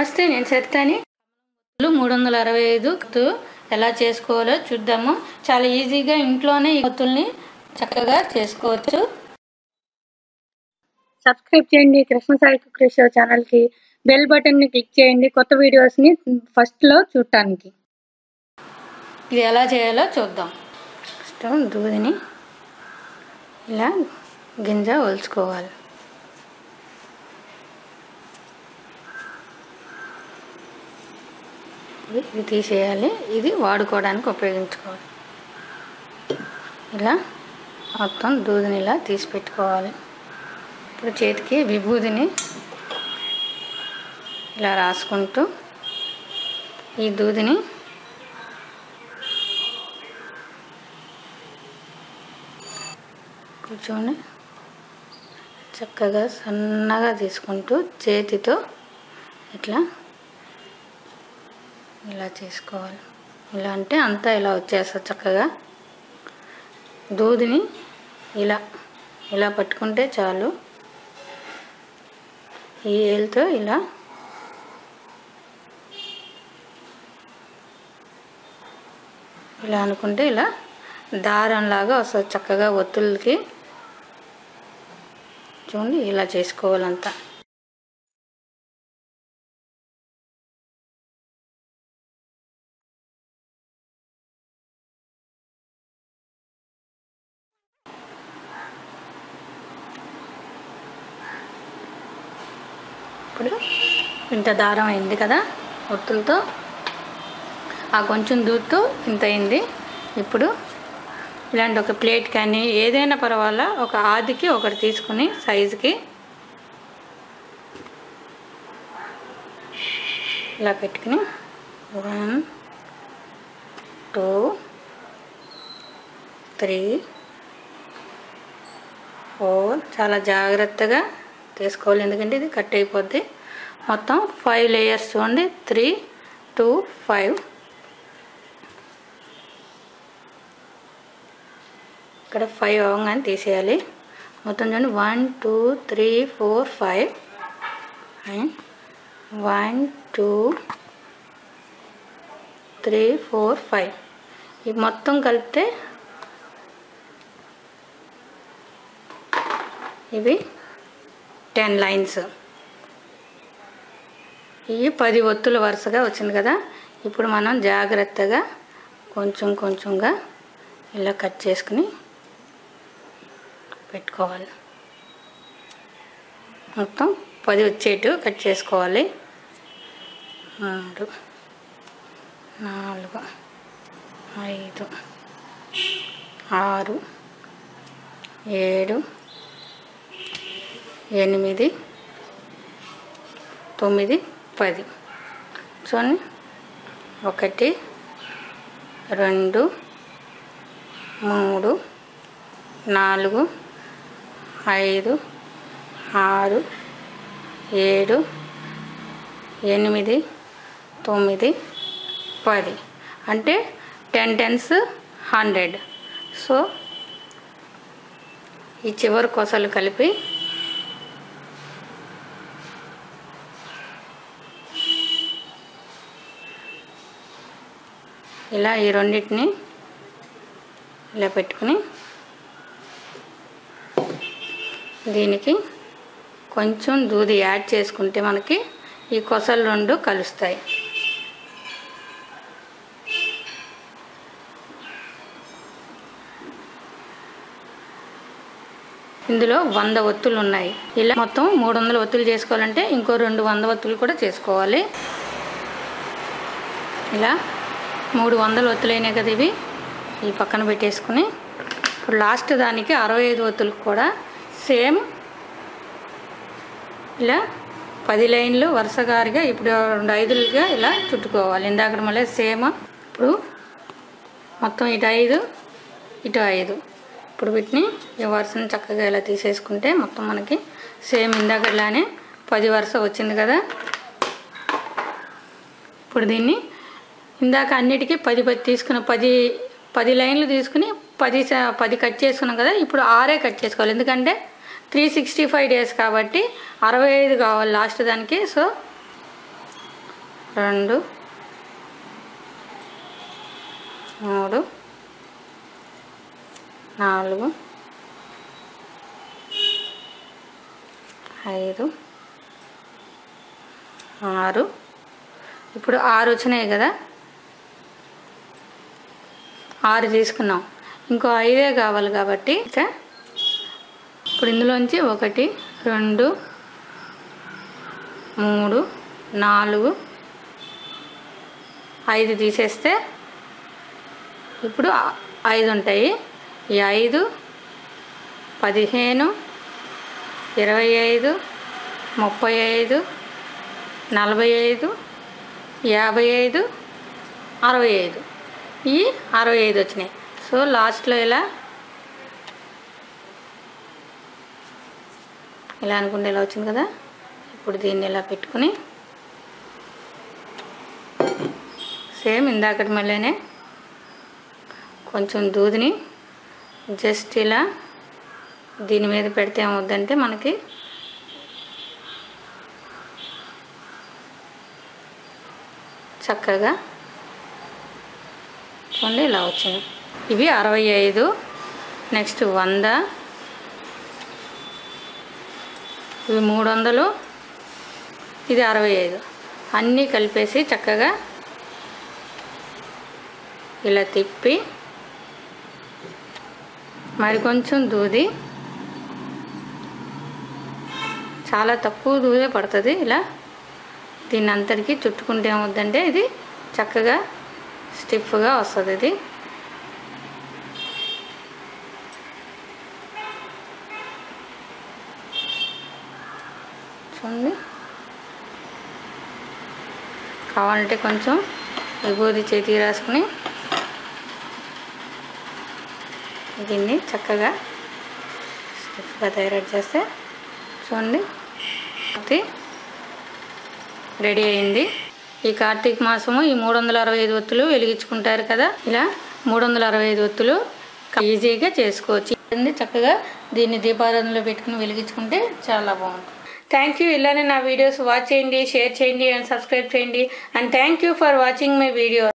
నమస్తే నేను సరితాని మూడు వందల అరవై ఐదు ఎలా చేసుకోవాలో చూద్దాము చాలా ఈజీగా ఇంట్లోనే ఈ ఒత్తుల్ని చక్కగా చేసుకోవచ్చు సబ్స్క్రైబ్ చేయండి కృష్ణ సాయి కుక్రేష్ ఛానల్ కి బెల్ బటన్ ని క్లిక్ చేయండి కొత్త వీడియోస్ ని ఫస్ట్ లో చూడటానికి ఇది ఎలా చేయాలో చూద్దాం ఫస్ట్ దూదిని ఇలా గింజ ఒలుచుకోవాలి ఇది- ఇది తీసేయాలి ఇది వాడుకోవడానికి ఉపయోగించుకోవాలి ఇలా మొత్తం దూదిని ఇలా తీసి పెట్టుకోవాలి ఇప్పుడు చేతికి విభూదిని ఇలా రాసుకుంటూ ఈ దూదిని కూర్చొని చక్కగా సన్నగా తీసుకుంటూ చేతితో ఇట్లా ఇలా చేసుకోవాలి ఇలా అంటే అంతా ఇలా వచ్చేస్తుంది చక్కగా దూదిని ఇలా ఇలా పట్టుకుంటే చాలు ఈ ఏలుతో ఇలా ఇలా అనుకుంటే ఇలా దారంలాగా వస్తుంది చక్కగా ఒత్తులకి చూడండి ఇలా చేసుకోవాలంతా ఇప్పుడు ఇంత దారం అయింది కదా ఒత్తులతో ఆ కొంచెం దూతో ఇంత అయింది ఇప్పుడు ఇలాంటి ఒక ప్లేట్ కానీ ఏదైనా పర్వాలా ఒక ఆదికి ఒకటి తీసుకుని సైజుకి ఇలా పెట్టుకుని వన్ టూ త్రీ ఫోర్ చాలా జాగ్రత్తగా తీసుకోవాలి ఎందుకంటే ఇది కట్ అయిపోద్ది మొత్తం ఫైవ్ లేయర్స్ చూడండి త్రీ టూ ఫైవ్ ఇక్కడ ఫైవ్ అవ్వగానే తీసేయాలి మొత్తం చూడండి one two three four five and one two three four five ఇవి మొత్తం కలిపితే ఇవి టెన్ లైన్స్ ఇవి పది ఒత్తుల వరుసగా వచ్చింది కదా ఇప్పుడు మనం జాగ్రత్తగా కొంచెం కొంచెంగా ఇలా కట్ చేసుకుని పెట్టుకోవాలి మొత్తం పది వచ్చేటు కట్ చేసుకోవాలి మూడు నాలుగు ఐదు ఆరు ఏడు ఎనిమిది తొమ్మిది పది చూడండి ఒకటి రెండు మూడు నాలుగు ఐదు ఆరు ఏడు ఎనిమిది తొమ్మిది పది అంటే టెన్ టెన్స్ హండ్రెడ్ సో ఈ చివరి కొసలు కలిపి ఇలా ఈ రెండింటిని ఇలా పెట్టుకుని దీనికి కొంచెం దూది యాడ్ చేసుకుంటే మనకి ఈ కొసలు రెండు కలుస్తాయి ఇందులో వంద ఒత్తులు ఉన్నాయి ఇలా మొత్తం మూడు వందల ఒత్తులు చేసుకోవాలంటే ఇంకో రెండు వంద ఒత్తులు కూడా చేసుకోవాలి ఇలా మూడు వందల ఒత్తులైనాయి కదా ఇవి ఈ పక్కన పెట్టేసుకుని ఇప్పుడు లాస్ట్ దానికి అరవై ఐదు ఒత్తులకు కూడా సేమ్ ఇలా పది లైన్లు వరుసగారిగా ఇప్పుడు రెండు ఐదులుగా ఇలా చుట్టుకోవాలి ఇందాక మళ్ళీ సేమ్ ఇప్పుడు మొత్తం ఇటు ఐదు ఇటు ఐదు ఇప్పుడు వీటిని ఈ వరుసని చక్కగా ఇలా తీసేసుకుంటే మొత్తం మనకి సేమ్ ఇందాకలానే పది వరుస వచ్చింది కదా ఇప్పుడు దీన్ని ఇందాక అన్నిటికీ పది పది తీసుకున్న పది పది లైన్లు తీసుకుని పది స- పది కట్ చేసుకున్నాం కదా ఇప్పుడు ఆరే కట్ చేసుకోవాలి ఎందుకంటే త్రీ సిక్స్టీ ఫైవ్ డేస్ కాబట్టి అరవై ఐదు కావాలి లాస్ట్ దానికి సో రెండు మూడు నాలుగు ఐదు ఆరు ఇప్పుడు ఆరు వచ్చినాయి కదా ఆరు తీసుకున్నాం ఇంకో ఐదే కావాలి కాబట్టి ఓకే ఇప్పుడు ఇందులోంచి ఒకటి రెండు మూడు నాలుగు ఐదు తీసేస్తే ఇప్పుడు ఆ- ఐదు ఉంటాయి ఈ ఐదు పదిహేను ఇరవై ఐదు ముప్పై ఐదు నలభై ఐదు యాభై ఐదు అరవై ఐదు ఈ అరవై ఐదు వచ్చినాయి సో లాస్ట్లో ఇలా ఇలా అనుకుంటే ఇలా వచ్చింది కదా ఇప్పుడు దీన్ని ఇలా పెట్టుకుని సేమ్ ఇందాకటి మళ్ళీనే కొంచెం దూదిని జస్ట్ ఇలా దీని మీద పెడితే ఏమవుద్దంటే మనకి చక్కగా చూడండి ఇలా వచ్చింది ఇవి అరవై ఐదు నెక్స్ట్ వంద ఇవి మూడు వందలు ఇది అరవై ఐదు అన్నీ కలిపేసి చక్కగా ఇలా తిప్పి మరి కొంచెం దూది చాలా తక్కువ దూదే పడుతుంది ఇలా దీన్ని అంతటికి చుట్టుకుంటే ఏమవుద్దంటే ఇది చక్కగా స్టిఫ్గా వస్తుంది ఇది చూడండి కావాలంటే కొంచెం విభూది చేతికి రాసుకుని దీన్ని చక్కగా స్టిఫ్గా తయారు చేస్తే చూడండి ఇది రెడీ అయింది ఈ కార్తీక మాసము ఈ మూడు వందల అరవై ఐదు ఒత్తులు వెలిగించుకుంటారు కదా ఇలా మూడు వందల అరవై ఐదు ఒత్తులు ఈజీగా చేసుకోవచ్చు ఇది చక్కగా దీన్ని దీపారాధనలో పెట్టుకుని వెలిగించుకుంటే చాలా బాగుంటుంది థ్యాంక్ యూ ఇలానే నా వీడియోస్ వాచ్ చేయండి షేర్ చేయండి అండ్ సబ్స్క్రైబ్ చేయండి and thank you for watching my video